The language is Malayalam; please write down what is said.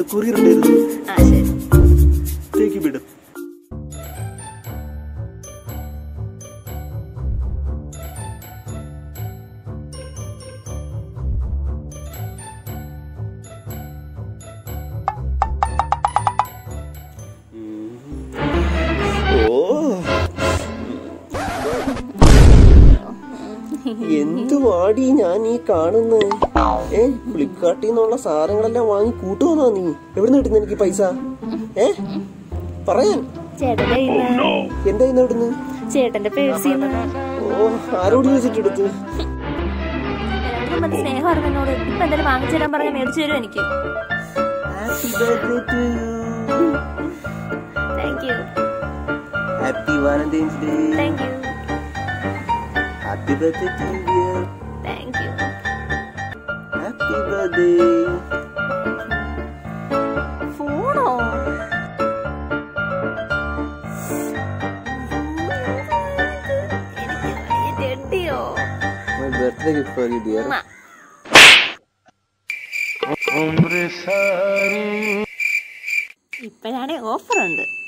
കൊറിയർ ഉണ്ടായിരുന്നു ആ ശരി ടേക്ക് വിടും ഓ എന്തുവാടി ഞാൻ ഈ കാണുന്നത് ഏ ഫ്ലിപ്കാർട്ടിൽ നിന്നുള്ള സാധനങ്ങളെല്ലാം വാങ്ങി കൂട്ടുവന്നാ നീ എവിടെ നിന്ന് കിട്ടുന്ന എനിക്ക് പൈസ ഏ പറയാൻ ചേട്ടന്റെ കയ്യിന്ന് എന്റെ കയ്യിൽ എവിടുന്ന് ചേട്ടന്റെ പേഴ്സിന്ന് ഓ ആരോട് ചോദിച്ചിട്ട് എടുത്ത് രണ്ടും മതി സ്നേഹമായിരുന്നു എന്നോട് ഇപ്പൊ എന്തായാലും വാങ്ങിച്ചു തരാൻ പറഞ്ഞ മേടിച്ചു തരും എനിക്ക് thank you happy Valentine's day thank you happy birthday to you thank you happy birthday ഫോണോ എനിക്ക് ചെട്ടിയോ my birthday gift for you dear ഇപ്പോഴാണെ ഓഫർ ഉണ്ട്